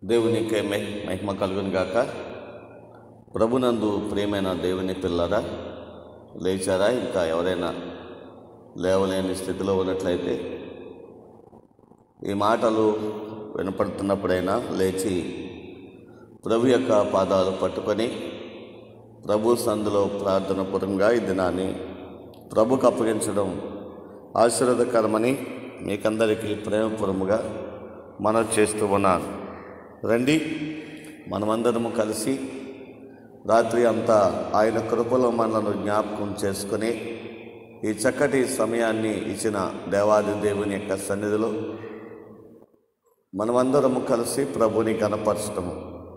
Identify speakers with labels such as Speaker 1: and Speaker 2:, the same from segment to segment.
Speaker 1: దేవునికే మహి మహిమ కలుగును గాక ప్రభునందు ప్రియమైన దేవుని పిల్లరా లేచారా ఇంకా ఎవరైనా లేవలేని స్థితిలో ఉన్నట్లయితే ఈ మాటలు వినపడుతున్నప్పుడైనా లేచి ప్రభు యొక్క పాదాలు పట్టుకొని ప్రభు సందులో ప్రార్థనపూర్వకంగా ఈ దినాన్ని ప్రభుకు అప్పగించడం ఆశీర్వదకరమని మీకందరికీ ప్రేమపూర్వముగా మనం చేస్తూ ఉన్నాను రండి మనమందరము కలిసి రాత్రి అంతా ఆయన కృపలో మనలను జ్ఞాపకం చేసుకొని ఈ చక్కటి సమయాన్ని ఇచ్చిన దేవాది దేవుని యొక్క సన్నిధిలో మనమందరము కలిసి ప్రభుని కనపరచడము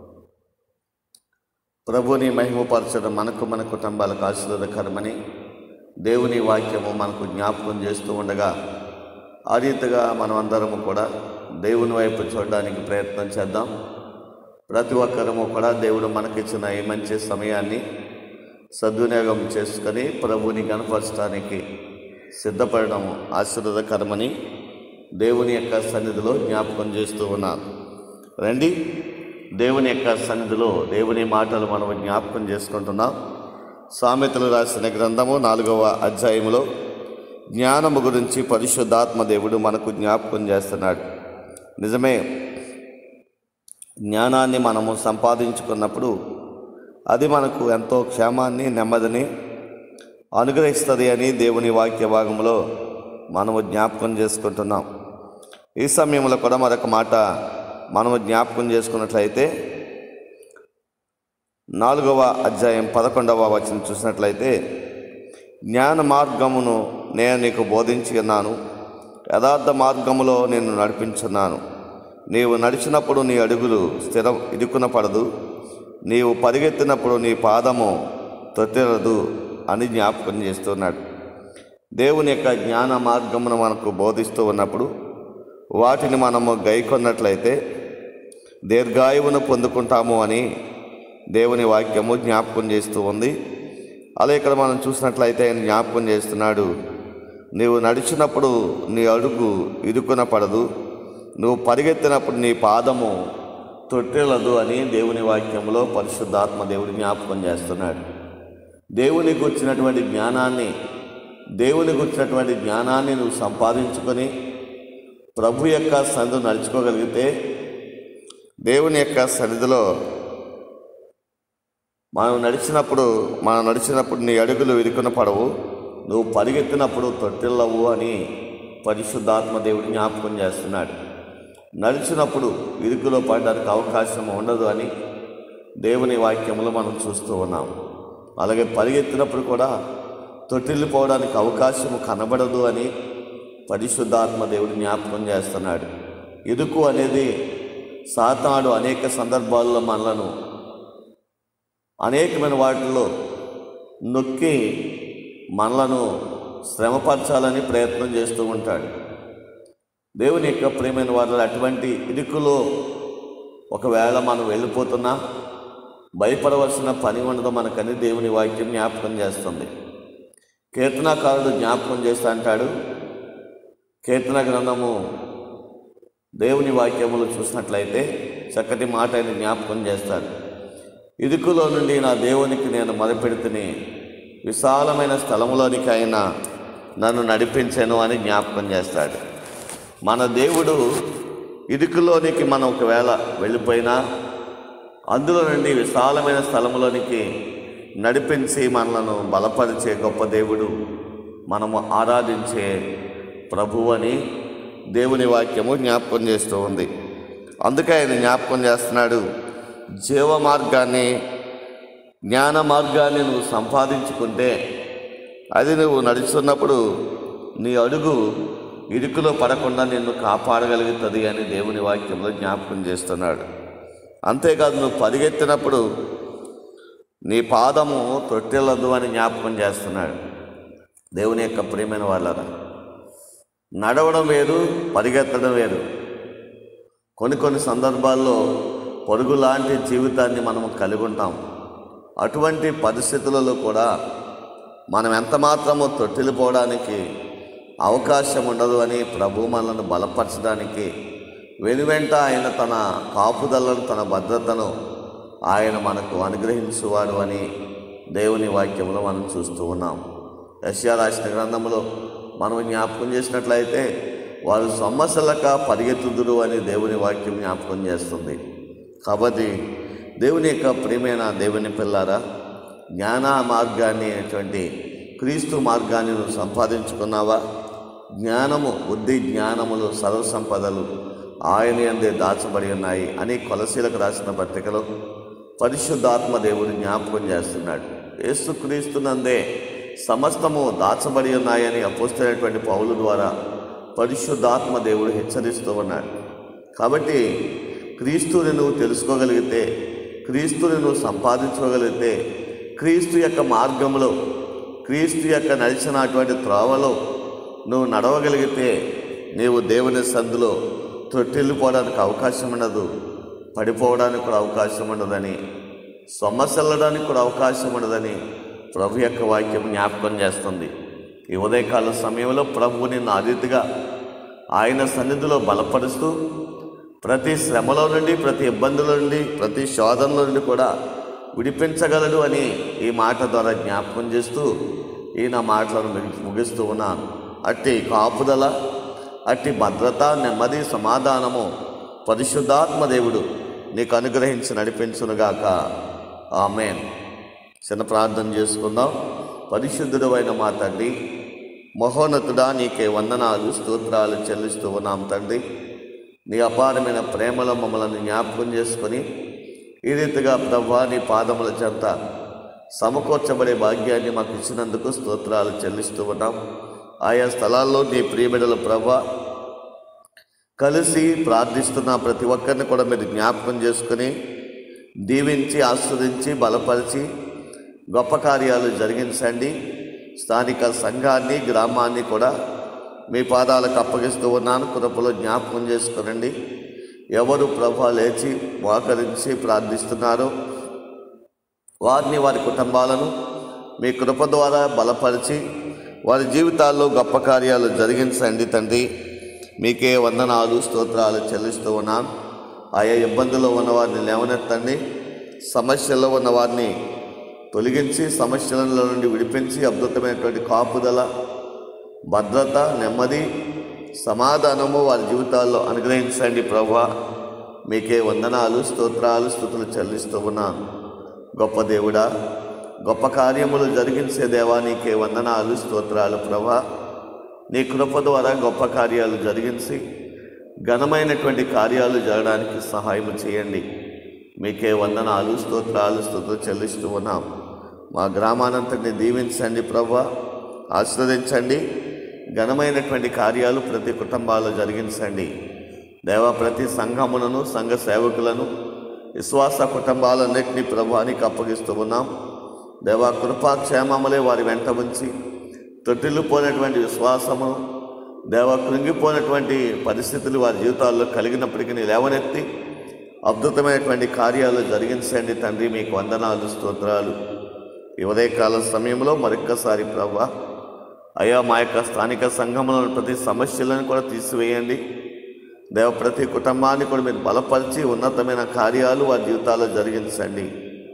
Speaker 1: ప్రభుని మహిమపరచడం మనకు మన కుటుంబాలకు ఆశీర్వదకరమని దేవుని వాక్యము మనకు జ్ఞాపకం చేస్తూ ఉండగా ఆ రీతిగా మనమందరము కూడా దేవుని వైపు చూడడానికి ప్రయత్నం చేద్దాం ప్రతి ఒక్కరము కూడా దేవుడు మనకిచ్చిన ఈ మంచి సమయాన్ని సద్వినియోగం చేసుకొని ప్రభుని కనపరచడానికి సిద్ధపడడం ఆశీర్వదకరమని దేవుని యొక్క సన్నిధిలో జ్ఞాపకం చేస్తూ ఉన్నాను రండి దేవుని యొక్క సన్నిధిలో దేవుని మాటలు మనం జ్ఞాపకం చేసుకుంటున్నాం సామెతలు రాసిన గ్రంథము నాలుగవ అధ్యాయములో జ్ఞానము గురించి పరిశుద్ధాత్మ దేవుడు మనకు జ్ఞాపకం చేస్తున్నాడు నిజమే జ్ఞానాన్ని మనము సంపాదించుకున్నప్పుడు అది మనకు ఎంతో క్షేమాన్ని నెమ్మదిని అనుగ్రహిస్తుంది అని దేవుని వాక్య భాగంలో మనము జ్ఞాపకం చేసుకుంటున్నాం ఈ సమయంలో కూడా మరొక మాట మనము జ్ఞాపకం చేసుకున్నట్లయితే నాలుగవ అధ్యాయం పదకొండవ వచనం చూసినట్లయితే జ్ఞాన మార్గమును నేను నీకు బోధించి ఉన్నాను యథార్థ మార్గములో నేను నడిపించున్నాను నీవు నడిచినప్పుడు నీ అడుగులు స్థిరం ఇరుకున పడదు నీవు పరిగెత్తినప్పుడు నీ పాదము తొట్టిరదు అని జ్ఞాపకం చేస్తున్నాడు దేవుని యొక్క జ్ఞాన మార్గమును మనకు బోధిస్తూ ఉన్నప్పుడు వాటిని మనము గైకొన్నట్లయితే దీర్ఘాయువును పొందుకుంటాము అని దేవుని వాక్యము జ్ఞాపకం చేస్తూ ఉంది అలా ఇక్కడ మనం చూసినట్లయితే ఆయన జ్ఞాపకం చేస్తున్నాడు నీవు నడిచినప్పుడు నీ అడుగు ఇరుకున పడదు నువ్వు పరిగెత్తినప్పుడు నీ పాదము తొట్టెలదు అని దేవుని వాక్యంలో పరిశుద్ధాత్మ దేవుడు జ్ఞాపకం చేస్తున్నాడు దేవుని గుర్చినటువంటి జ్ఞానాన్ని దేవుని గుర్చినటువంటి జ్ఞానాన్ని నువ్వు సంపాదించుకొని ప్రభు యొక్క సన్నిధి నడుచుకోగలిగితే దేవుని యొక్క సన్నిధిలో మనం నడిచినప్పుడు మనం నడిచినప్పుడు నీ అడుగులు విరుకున పడవు నువ్వు పరిగెత్తినప్పుడు తొట్టిల్లవు అని పరిశుద్ధాత్మ దేవుడు జ్ఞాపకం చేస్తున్నాడు నడిచినప్పుడు ఇరుకులో పడడానికి అవకాశం ఉండదు అని దేవుని వాక్యములు మనం చూస్తూ ఉన్నాం అలాగే పరిగెత్తినప్పుడు కూడా తొట్టిల్లిపోవడానికి అవకాశము కనబడదు అని పరిశుద్ధాత్మ దేవుడు జ్ఞాపకం చేస్తున్నాడు ఇరుకు అనేది సాతాడు అనేక సందర్భాల్లో మనలను అనేకమైన వాటిల్లో నొక్కి మనలను శ్రమపరచాలని ప్రయత్నం చేస్తూ ఉంటాడు దేవుని యొక్క ప్రేమైన వారు అటువంటి ఇరుకులో ఒకవేళ మనం వెళ్ళిపోతున్నా భయపడవలసిన పని ఉండదు మనకని దేవుని వాక్యం జ్ఞాపకం చేస్తుంది కీర్తనాకారుడు జ్ఞాపకం చేస్తా అంటాడు కీర్తన గ్రంథము దేవుని వాక్యములు చూసినట్లయితే చక్కటి మాట ఆయన జ్ఞాపకం చేస్తాడు ఇరుకులో నుండి నా దేవునికి నేను మొదపెడితిని విశాలమైన స్థలములోనికి ఆయన నన్ను నడిపించాను అని జ్ఞాపకం చేస్తాడు మన దేవుడు ఇరుకులోనికి మనం ఒకవేళ వెళ్ళిపోయినా అందులో నుండి విశాలమైన స్థలములోనికి నడిపించి మనలను బలపరిచే గొప్ప దేవుడు మనము ఆరాధించే ప్రభువు అని దేవుని వాక్యము జ్ఞాపకం చేస్తూ ఉంది అందుకే ఆయన జ్ఞాపకం చేస్తున్నాడు జీవ మార్గాన్ని జ్ఞాన మార్గాన్ని నువ్వు సంపాదించుకుంటే అది నువ్వు నడుస్తున్నప్పుడు నీ అడుగు ఇరుకులో పడకుండా నిన్ను కాపాడగలుగుతుంది అని దేవుని వాక్యంలో జ్ఞాపకం చేస్తున్నాడు అంతేకాదు నువ్వు పరిగెత్తినప్పుడు నీ పాదము తొట్టెలదు అని జ్ఞాపకం చేస్తున్నాడు దేవుని యొక్క ప్రియమైన వాళ్ళరా నడవడం వేరు పరిగెత్తడం వేరు కొన్ని కొన్ని సందర్భాల్లో పొరుగు లాంటి జీవితాన్ని మనము కలిగి ఉంటాం అటువంటి పరిస్థితులలో కూడా మనం ఎంత మాత్రమో తొట్టిల్లిపోవడానికి అవకాశం ఉండదు అని ప్రభు మనల్ని బలపరచడానికి వెనువెంట ఆయన తన కాపుదలను తన భద్రతను ఆయన మనకు అనుగ్రహించువాడు అని దేవుని వాక్యంలో మనం చూస్తూ ఉన్నాం యశ్యా రాసిన గ్రంథంలో మనం జ్ఞాపకం చేసినట్లయితే వారు సమస్యలక పరిగెత్తుదురు అని దేవుని వాక్యం జ్ఞాపకం చేస్తుంది కాబట్టి దేవుని యొక్క ప్రియమైన దేవుని పిల్లారా జ్ఞాన మార్గాన్ని అనేటువంటి క్రీస్తు మార్గాన్ని నువ్వు సంపాదించుకున్నావా జ్ఞానము బుద్ధి జ్ఞానములు సర్వ సంపదలు ఆయన అందే దాచబడి ఉన్నాయి అని కొలసీలకు రాసిన పత్రికలో పరిశుద్ధాత్మ దేవుడు జ్ఞాపకం చేస్తున్నాడు యేసుక్రీస్తునందే సమస్తము దాచబడి ఉన్నాయని అపోస్తున్నటువంటి పౌలు ద్వారా పరిశుద్ధాత్మ దేవుడు హెచ్చరిస్తూ ఉన్నాడు కాబట్టి క్రీస్తుని నువ్వు తెలుసుకోగలిగితే క్రీస్తుని నువ్వు సంపాదించుకోగలిగితే క్రీస్తు యొక్క మార్గంలో క్రీస్తు యొక్క నడిచినటువంటి త్రోవలో నువ్వు నడవగలిగితే నీవు దేవుని సందులో తొట్టిల్లిపోవడానికి అవకాశం ఉండదు పడిపోవడానికి కూడా అవకాశం ఉండదని సొమ్మసెల్లడానికి కూడా అవకాశం ఉండదని ప్రభు యొక్క వాక్యం జ్ఞాపకం చేస్తుంది ఈ ఉదయకాల సమయంలో ప్రభు నిన్ను ఆ రీతిగా ఆయన సన్నిధిలో బలపరుస్తూ ప్రతి శ్రమలో నుండి ప్రతి ఇబ్బందుల నుండి ప్రతి శోధనల నుండి కూడా విడిపించగలడు అని ఈ మాట ద్వారా జ్ఞాపకం చేస్తూ ఈ నా మాటలను ముగి- ముగిస్తూ ఉన్నాను అట్టి కాపుదల అట్టి భద్రత నెమ్మది సమాధానము పరిశుద్ధాత్మ దేవుడు నీకు అనుగ్రహించి నడిపించునుగాక ఆమెన్ చిన్న ప్రార్థన చేసుకుందాం పరిశుద్ధుడు అయిన మా తండ్రి మహోన్నతుడా నీకే వందనాలు స్తోత్రాలు చెల్లిస్తూ ఉన్నాం తండ్రి నీ అపారమైన ప్రేమలో మమ్మల్ని జ్ఞాపకం చేసుకొని ఈ రీతిగా ప్రభా నీ పాదముల చెంత సమకూర్చబడే భాగ్యాన్ని మాకు ఇచ్చినందుకు స్తోత్రాలు చెల్లిస్తూ ఉన్నాం ఆయా స్థలాల్లో నీ ప్రియబిడల ప్రభా కలిసి ప్రార్థిస్తున్న ప్రతి ఒక్కరిని కూడా మీరు జ్ఞాపకం చేసుకుని దీవించి ఆస్వాదించి బలపరిచి గొప్ప కార్యాలు జరిగించండి స్థానిక సంఘాన్ని గ్రామాన్ని కూడా మీ పాదాలకు అప్పగిస్తూ ఉన్నాను కృపలో జ్ఞాపకం చేసుకునండి ఎవరు ప్రభా లేచి మోకరించి ప్రార్థిస్తున్నారో వారిని వారి కుటుంబాలను మీ కృప ద్వారా బలపరిచి వారి జీవితాల్లో గొప్ప కార్యాలు జరిగించండి తండ్రి మీకే వందనాలు స్తోత్రాలు చెల్లిస్తూ ఉన్నాను ఆయా ఇబ్బందుల్లో ఉన్న వారిని లేవనెత్తండి సమస్యల్లో ఉన్న వారిని తొలగించి సమస్యల నుండి విడిపించి అద్భుతమైనటువంటి కాపుదల భద్రత నెమ్మది సమాధానము వారి జీవితాల్లో అనుగ్రహించండి ప్రభా మీకే వందనాలు స్తోత్రాలు స్థుతులు చెల్లిస్తూ ఉన్నాను గొప్ప దేవుడా గొప్ప కార్యములు జరిగించే దేవా నీకే వందనాలు స్తోత్రాలు ప్రభా నీ కృప ద్వారా గొప్ప కార్యాలు జరిగించి ఘనమైనటువంటి కార్యాలు జరగడానికి సహాయం చేయండి మీకే వందనాలు స్తోత్రాలు స్థుతులు చెల్లిస్తూ ఉన్నాం మా గ్రామానంతటిని దీవించండి ప్రభా ఆస్వాదించండి ఘనమైనటువంటి కార్యాలు ప్రతి కుటుంబాల్లో జరిగించండి దేవ ప్రతి సంఘములను సంఘ సేవకులను విశ్వాస కుటుంబాలన్నింటినీ ప్రభానికి అప్పగిస్తూ ఉన్నాం దేవా కృపాక్షేమములే వారి వెంట ఉంచి తొట్టిల్లిపోయినటువంటి విశ్వాసము దేవ కృంగిపోయినటువంటి పరిస్థితులు వారి జీవితాల్లో కలిగినప్పటికీ లేవనెత్తి అద్భుతమైనటువంటి కార్యాలు జరిగించండి తండ్రి మీకు వందనాలు స్తోత్రాలు ఈ ఉదయకాల సమయంలో మరొక్కసారి ప్రభా అయ్యా మా యొక్క స్థానిక సంఘంలో ప్రతి సమస్యలను కూడా తీసివేయండి దేవ ప్రతి కుటుంబాన్ని కూడా మీరు బలపరిచి ఉన్నతమైన కార్యాలు వారి జీవితాల్లో జరిగించండి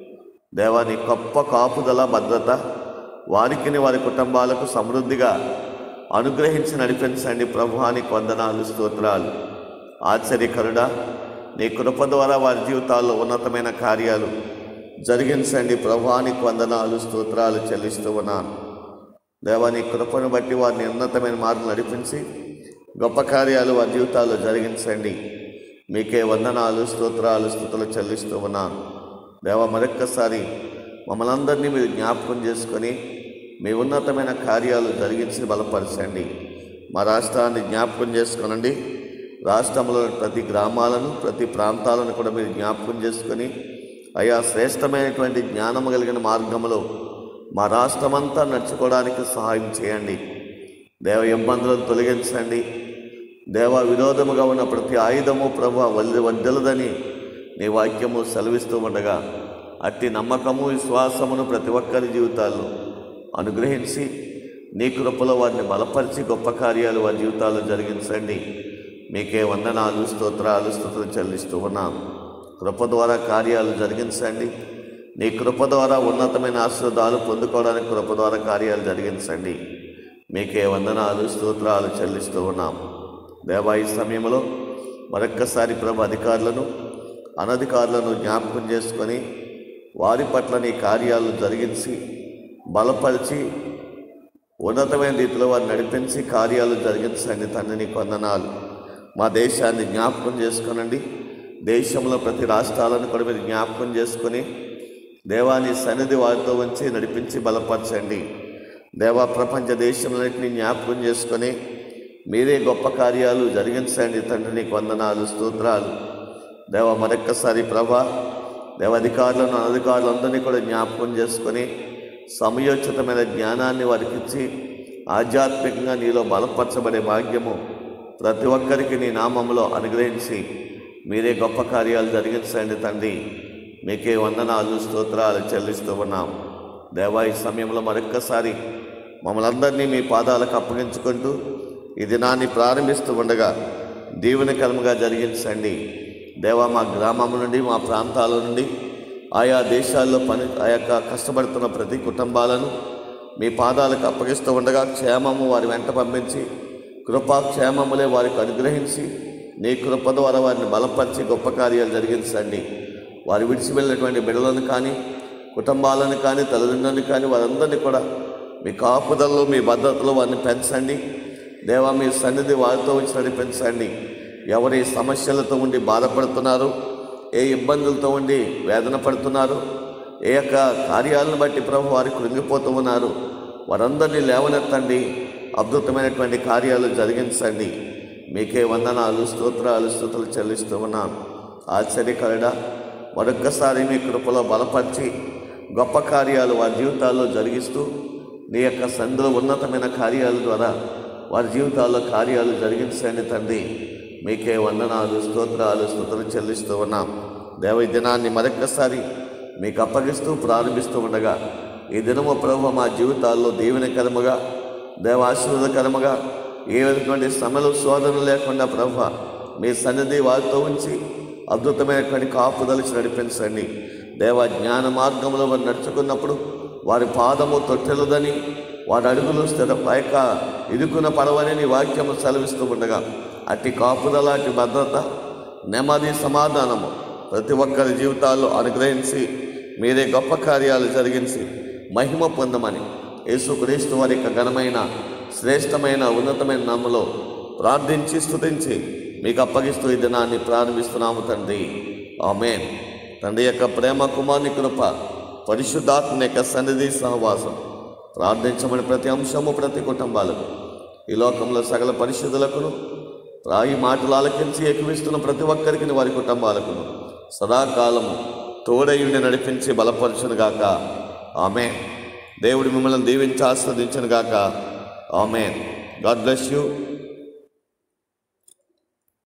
Speaker 1: దేవా నీ గొప్ప కాపుదల భద్రత వారికి వారి కుటుంబాలకు సమృద్ధిగా అనుగ్రహించి నడిపించండి ప్రభువానికి వందనాలు స్తోత్రాలు ఆశ్చర్యకరుడా నీ కృప ద్వారా వారి జీవితాల్లో ఉన్నతమైన కార్యాలు జరిగించండి ప్రభువానికి వందనాలు స్తోత్రాలు చెల్లిస్తూ ఉన్నాను దేవా నీ కృపను బట్టి వారిని ఉన్నతమైన మార్గం నడిపించి గొప్ప కార్యాలు వారి జీవితాల్లో జరిగించండి మీకే వందనాలు స్తోత్రాలు స్థుతులు చెల్లిస్తూ ఉన్నాను దేవ మరొక్కసారి మమ్మల్ని అందరినీ మీరు జ్ఞాపకం చేసుకొని మీ ఉన్నతమైన కార్యాలు జరిగించి బలపరచండి మా రాష్ట్రాన్ని జ్ఞాపకం చేసుకొనండి రాష్ట్రంలో ప్రతి గ్రామాలను ప్రతి ప్రాంతాలను కూడా మీరు జ్ఞాపకం చేసుకొని అయా శ్రేష్టమైనటువంటి జ్ఞానము కలిగిన మార్గంలో మా రాష్ట్రమంతా నడుచుకోవడానికి సహాయం చేయండి దేవ ఇబ్బందులను తొలగించండి దేవ విరోధముగా ఉన్న ప్రతి ఆయుధము ప్రభు వల్లి వద్దలదని నీ వాక్యము సెలవిస్తూ ఉండగా అట్టి నమ్మకము విశ్వాసమును ప్రతి ఒక్కరి జీవితాల్లో అనుగ్రహించి నీ కృపలో వారిని బలపరిచి గొప్ప కార్యాలు వారి జీవితాల్లో జరిగించండి మీకే వందనాలు స్తోత్రాలు స్థుతులు చెల్లిస్తూ ఉన్నాం కృప ద్వారా కార్యాలు జరిగించండి నీ కృప ద్వారా ఉన్నతమైన ఆశీర్వాదాలు పొందుకోవడానికి కృప ద్వారా కార్యాలు జరిగించండి మీకే వందనాలు స్తోత్రాలు చెల్లిస్తూ ఉన్నాం దేవా ఈ సమయంలో మరొక్కసారి ప్రభు అధికారులను అనధికారులను జ్ఞాపకం చేసుకొని వారి పట్ల నీ కార్యాలు జరిగించి బలపరిచి ఉన్నతమైన రీతిలో వారిని నడిపించి కార్యాలు జరిగించండి తండ్రి నీ కొందనాలు మా దేశాన్ని జ్ఞాపకం చేసుకొనండి దేశంలో ప్రతి రాష్ట్రాలను కూడా మీరు జ్ఞాపకం చేసుకొని దేవాని సన్నిధి వారితో ఉంచి నడిపించి బలపరచండి దేవా ప్రపంచ దేశంలోని జ్ఞాపకం చేసుకొని మీరే గొప్ప కార్యాలు జరిగించండి తండ్రి నీకు వందనాలు స్తోత్రాలు దేవ మరొక్కసారి ప్రభా దేవాధికారులను అనధికారులందరినీ కూడా జ్ఞాపకం చేసుకొని సమయోచితమైన జ్ఞానాన్ని వారికి ఇచ్చి ఆధ్యాత్మికంగా నీలో బలపరచబడే భాగ్యము ప్రతి ఒక్కరికి నీ నామంలో అనుగ్రహించి మీరే గొప్ప కార్యాలు జరిగించండి తండ్రి మీకే వందనాలు స్తోత్రాలు చెల్లిస్తూ ఉన్నాం దేవా ఈ సమయంలో మరొక్కసారి మమ్మల్ని అందరినీ మీ పాదాలకు అప్పగించుకుంటూ ఈ దినాన్ని ప్రారంభిస్తూ ఉండగా దీవెనకరముగా జరిగించండి దేవా మా గ్రామం నుండి మా ప్రాంతాల నుండి ఆయా దేశాల్లో పని ఆ యొక్క కష్టపడుతున్న ప్రతి కుటుంబాలను మీ పాదాలకు అప్పగిస్తూ ఉండగా క్షేమము వారి వెంట పంపించి కృపా క్షేమములే వారికి అనుగ్రహించి నీ కృప ద్వారా వారిని బలపరిచి గొప్ప కార్యాలు జరిగించండి వారు విడిచి వెళ్ళినటువంటి బిడ్డలను కానీ కుటుంబాలను కానీ తల్లిదండ్రులను కానీ వారందరినీ కూడా మీ కాపుదల్లో మీ భద్రతలో వారిని పెంచండి దేవా మీ సన్నిధి వారితో ఉంచి నడిపించండి ఎవరి సమస్యలతో ఉండి బాధపడుతున్నారు ఏ ఇబ్బందులతో ఉండి వేదన పడుతున్నారు ఏ యొక్క కార్యాలను బట్టి ప్రభు వారు కృంగిపోతూ ఉన్నారు వారందరినీ లేవనెత్తండి అద్భుతమైనటువంటి కార్యాలు జరిగించండి మీకే వందనాలు స్తోత్రాలు స్థుతులు చెల్లిస్తూ ఉన్నాను ఆశ్చర్యకరడ మరొక్కసారి మీ కృపలో బలపరిచి గొప్ప కార్యాలు వారి జీవితాల్లో జరిగిస్తూ నీ యొక్క సందులో ఉన్నతమైన కార్యాల ద్వారా వారి జీవితాల్లో కార్యాలు జరిగించండి తండ్రి మీకే వందనాలు స్తోత్రాలు స్థుతులు చెల్లిస్తూ ఉన్నాం దేవ ఈ దినాన్ని మరొక్కసారి మీకు అప్పగిస్తూ ప్రారంభిస్తూ ఉండగా ఈ దినము ప్రభు మా జీవితాల్లో దీవెనకరముగా దేవాశీర్వదకరముగా ఏ విధటువంటి శ్రమలు శోధనలు లేకుండా ప్రభు మీ సన్నిధి వారితో ఉంచి అద్భుతమైనటువంటి కాపుదలిచి నడిపించండి దేవ జ్ఞాన మార్గంలో వారు నడుచుకున్నప్పుడు వారి పాదము తొట్టెలదని వారి అడుగులు స్థిర పైక ఇరుకున పడవని నీ వాక్యము సెలవిస్తూ ఉండగా అట్టి కాపుదల అట్టి భద్రత నెమ్మది సమాధానము ప్రతి ఒక్కరి జీవితాల్లో అనుగ్రహించి మీరే గొప్ప కార్యాలు జరిగించి మహిమ పొందమని యేసుక్రీస్తు వారి యొక్క ఘనమైన శ్రేష్టమైన ఉన్నతమైన నామలో ప్రార్థించి స్తుతించి మీకు అప్పగిస్తూ ఈ దినాన్ని ప్రారంభిస్తున్నాము తండ్రి ఆమెన్ తండ్రి యొక్క ప్రేమ కుమార్ని కృప పరిశుద్ధాత్మ యొక్క సన్నిధి సహవాసం ప్రార్థించమని ప్రతి అంశము ప్రతి కుటుంబాలకు ఈ లోకంలో సకల పరిశుద్ధులకును రాయి మాటలు ఆలకించి ఎక్కువిస్తున్న ప్రతి ఒక్కరికి వారి కుటుంబాలకును సదాకాలము తోడయుండి నడిపించి బలపరచును గాక ఆమె దేవుడు మిమ్మల్ని దీవించి ఆస్వాదించను గాక ఆమె గాడ్ బ్లెస్ యూ